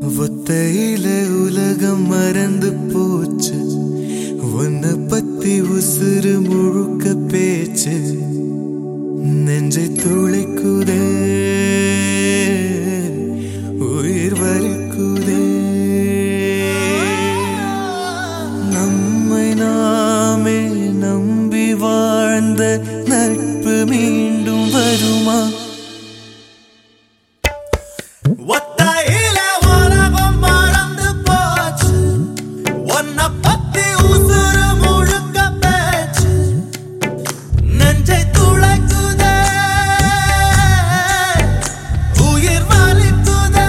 ஒத்தையில உலகம் மறந்து போச்சு உன்னை பத்தி உசுறு முழுக்க பேச்சு நெஞ்சை துளைக்குதே உயிர் வலிக்குதே நம்மை நாமே நம்பி வாழ்ந்த நட்பு மீண்டும் வருமா ஒத்தையில உலகம் மறந்து போச்சு உன்னை பத்தி உசுறு முழுக்க பேச்சு நெஞ்சை துளைக்குதே உயிர் வலிக்குதே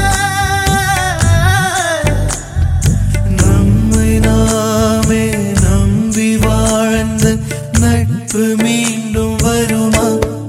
நம்மை நாமே நம்பி வாழ்ந்த நட்பு மீண்டும் வருமா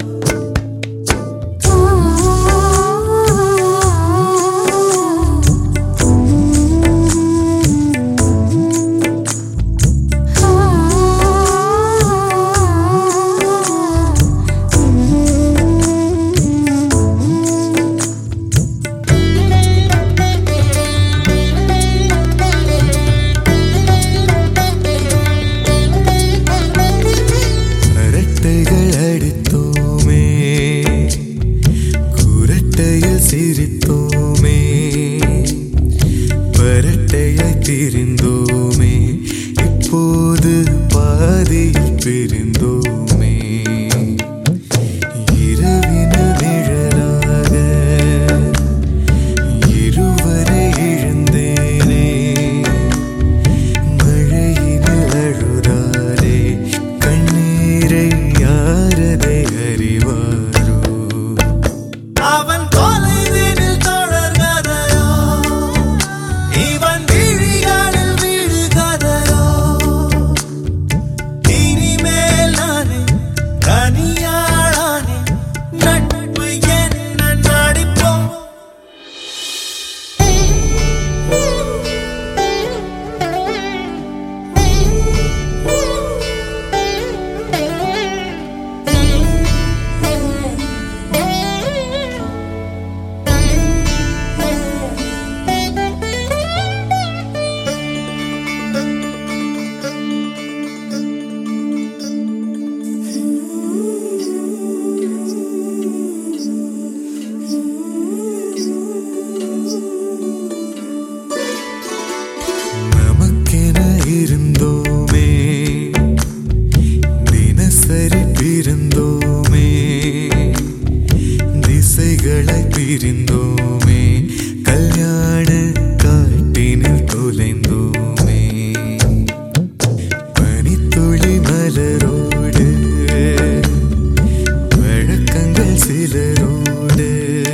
அரட்டைகள் அடித்தோமே குரட்டையில் சிரித்தோமே பரட்டையாய் திரிந்தோமே இப்போது பாதியில் பிரிந்தோமே இரவின நிழலாக இருவரை இழந்தேனே மழையினில் அழுதாலே கண்ணீரை யாரதை அறிவாரோ அவன் தொலைவினில் தொடர்கதையோ இவன் விழிகளில் விடுகதையோ இனிமேல் நானே தனியாளானே நட்பு என்ன நடிப்போம் நமக்கென இருந்தோமே தினசரி பிறந்தோமே திசைகளை பிரிந்தோமே கல்யாண காட்டினில் தொலைந்தோமே பனித்துளி மலரோடு வழக்கங்கள் சிலரோடு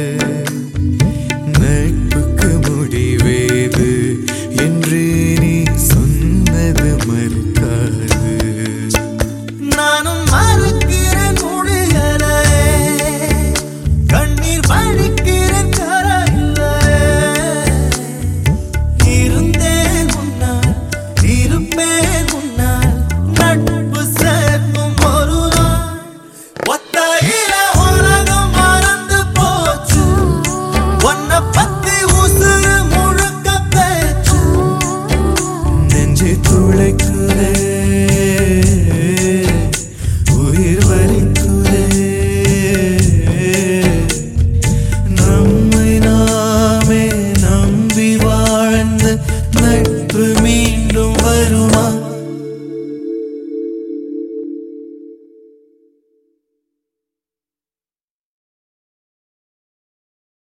நட்புக்கு முடிவேது என்று நீ சொன்னது மறுக்காது நானும் மறுக்கிறேன் முடியலே கண்ணீர் வழிக்கிறேன் கரையிலே இருந்தேன் முன்னால் இருப்பேன் முன்னால் நட்பு சேர்க்கும் ஒரு நாள் ஒத்தையில உலகம் மறந்து போச்சு உன்னை பத்தி உசுறு முழுக்க பேச்சு நெஞ்சை துளைக்குதே உயிர் வலிக்குதே நம்மை நாமே நம்பி வாழ்ந்த நட்பு மீண்டும் வருமா